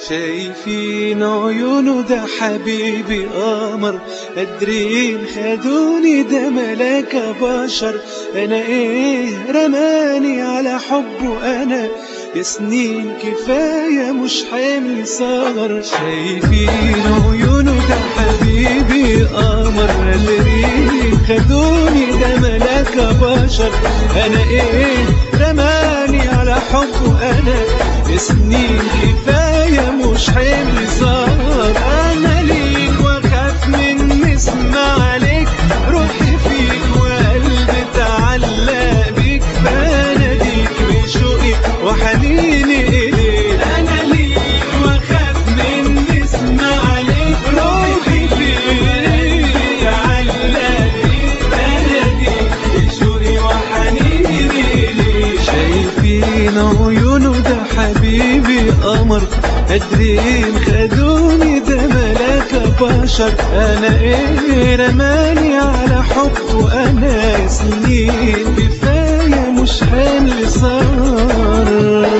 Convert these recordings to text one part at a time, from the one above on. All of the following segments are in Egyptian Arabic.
شايفين عيونه ده حبيبي قمر قادرين خدوني ده ملاك بشر انا ايه رماني على حبه انا يا سنين كفاية مش حمل صغر شايفين عيونه ده حبيبي قمر قادرين خدوني ده ملاك بشر انا ايه رماني على حبه انا يا سنين كفاية مش حمل صغر انا ليك واخاف من اسمع عليك روحي فيك وقلبي تعلق بيك بناديك بشوقي وحنيني اليك انا ليك واخاف من اسمع عليك روحي فيك تعلق بيك بناديك بشوقي وحنيني اليك شايفين عيونه ده حبيبي قمر قادرين خدوني ده ملاك بشر انا ايه رماني على حبه انا سنين كفايه مش حمل صار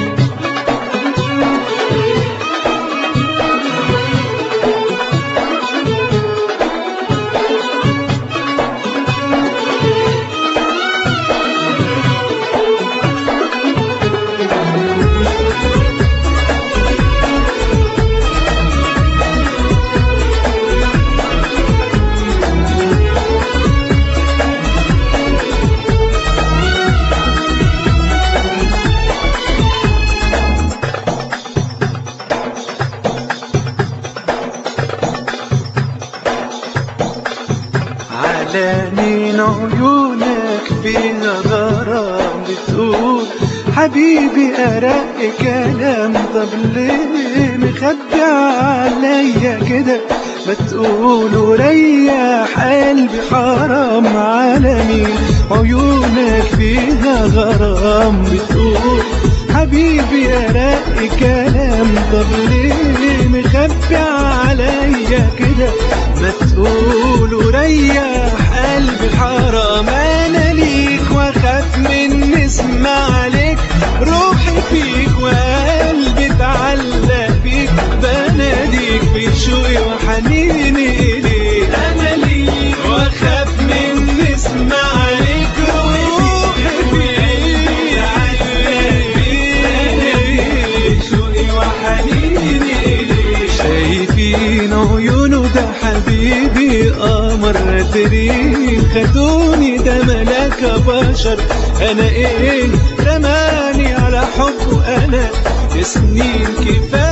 على مين عيونك فيها غرام بتقول حبيبي أرق كلام طب ليه مخبي عليا كده ما تقول وريح قلبي حرام على مين عيونك فيها غرام بتقول حبيبي أرق كلام طب ليه مخبي عليا كده ما تقول وريح قلبي حرام انا ليك واخاف من اسمع عليك روحي فيك وقلبي اتعلق بيك بناديك بشوقي وحنيني اليك انا ليك واخاف من اسمع عليك روحي فيك اتعلق بيك بشوقي وحنيني اليك شايفين عيونه ده حبيبي قمر قادرين خدوني ده ملاك بشر انا ايه رماني على حبه انا سنين كفايه